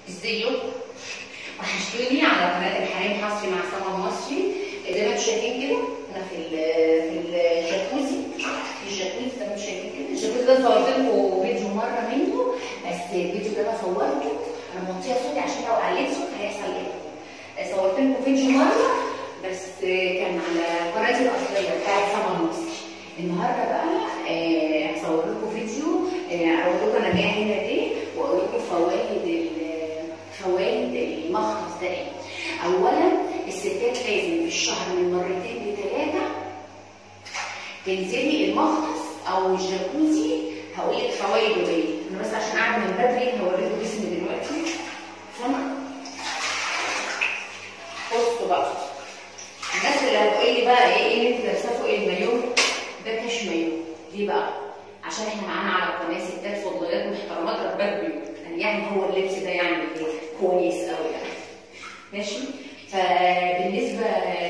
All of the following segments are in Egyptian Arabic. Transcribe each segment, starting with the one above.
ازيكم وحشتوني على قناه الحريم حصري مع سما المصري زي ما انتم شايفين كده انا في ال- في الجاكوزي في الجاكوزي زي ما انتم شايفين كده الجاكوزي ده صورت لكم فيديو مره منه بس الفيديو ده انا صورته انا موطيه صوتي عشان لو عليت صوت هيحصل ايه صورت لكم فيديو مره بس كان على قناتي الاصليه بتاعت سما المصري النهارده بقى آه، هصور لكم فيديو آه، اقول لكم انا جايه هنا ليه واقول لكم فوائد ال- فوائد المخلص ده ايه اولا الستات لازم في الشهر من مرتين لثلاثه تنزلي المخلص او الجاكوزي هقول لك فوائده ايه انا بس عشان قاعده من بدري هوريكم جسمي دلوقتي فاهمه بصوا بقى الناس اللي هتقول لي بقى ايه ايه اللي انت لابساه فوق المايو ده كاش مايو ليه بقى؟ عشان احنا معانا على القناه ستات فضليات محترمات ربات بيوت يعني هو اللبس ده يعني ايه كويس قوي يعني ماشي فبالنسبه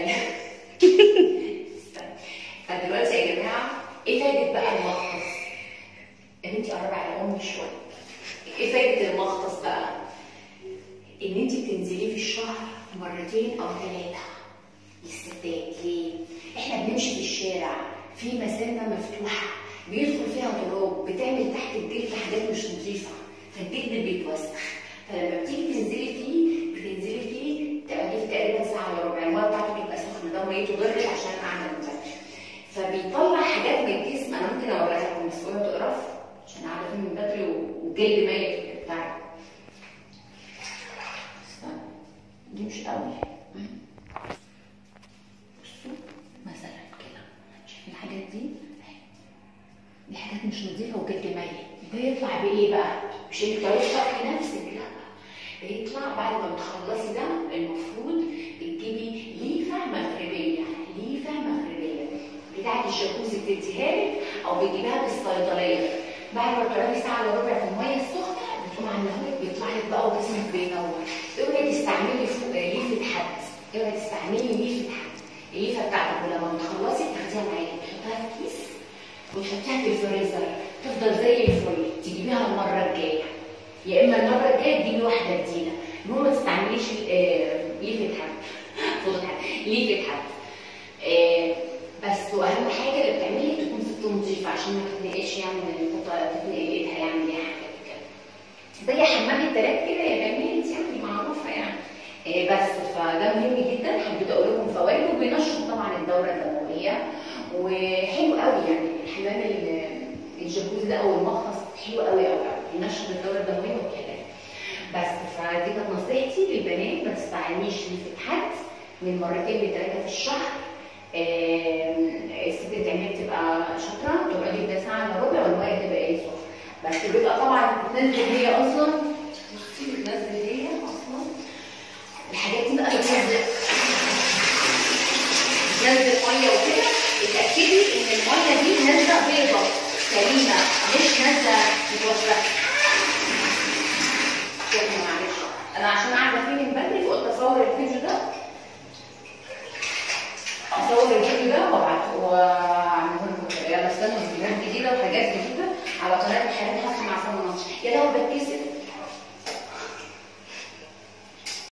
استنى. فدلوقتي يا جماعه ايه فايده بقى المختص؟ يا بنتي قرب على امي شويه ايه فايده المختص بقى؟ ان انت بتنزليه في الشهر مرتين او ثلاثه للستات ليه؟ احنا بنمشي في الشارع في مسامه مفتوحه بيدخل فيها تراب بتعمل تحت الجلد حاجات مش نظيفه فالجلد بيتوسخ فلما بتيجي تنزلي فيه بتنزلي فيه تقعدي فيه تقريبا ساعه الا ربع الميه بتاعته بيبقى سخن ده ميته ضرت عشان قاعده من بدري فبيطلع حاجات من الجسم انا ممكن اوريها لكم بس اوعوا تقرف عشان قاعده فيه من بدري والجلد ميت بتاعي استنى دي مش قوي بصوا مثلا كده شايفين الحاجات دي دي حاجات مش نظيفه وجلد ميت ده يطلع بايه بقى مش انك تقعدي تشرحي نفسك لا بيطلع بعد ما بتخلصي ده المفروض بتجيبي ليفه مغربيه ليفه مغربيه بتاعت الجاكوزي بتديها لك او بتجيبها بالصيدليه بعد ما بتقعدي ساعه الا ربع في الميه السخنه بتقوم عاملاها لك بيطلع لك بقى وجسمك بينور اوعي تستعملي فوق ليفه حد اوعي تستعملي ليفه حد الليفه بتاعتك ولما بتخلصي تاخديها معاكي تحطها في كيس وتحطيها في الفريزر تفضل زي الفل تجيبيها المره الجايه يا اما المره الجايه تجيبي واحده جديده المهم ما تستعمليش آه، ليفه حد فوق حد ليفه حد آه، بس واهم حاجه اللي بتعملي تكون ست نظيفه عشان ما تتنقلش يعني تت- تتنقل ايدها يعني ليها حاجات كده زي حمام التلات كده يا بنات يعني معروفه يعني آه، بس فده مهم جدا حبيت اقول لكم فوائده وبينشط طبعا الدوره الدمويه وحلو قوي يعني الحمام ال- الجاكوزي ده او المخص حلو قوي قوي قوي ينشط الدوره الدمويه وكده بس فدي كانت نصيحتي للبنات ما تستعمليش ليفه حد من مرتين لثلاثه في الشهر آم، الست اللي تعملها بتبقى شاطره تقعدي ده ساعه الا ربع والميه تبقى ايه سخنه بس بيبقى طبعا بتنزل هي اصلا بصي بتنزل هي اصلا الحاجات دي بقى بتنزل بتنزل ميه وكده اتاكدي ان الميه دي نازله بيضه سليمه مش نازله متوسخه كده معلش انا عشان قاعده فيه من بدري فقلت اصور الفيديو ده اصور الفيديو ده وابعته واعمله لكم كده يلا استنوا فيديوهات جديده وحاجات جديده على قناه الحياه الحصري مع سما نصر يا لو ركزتوا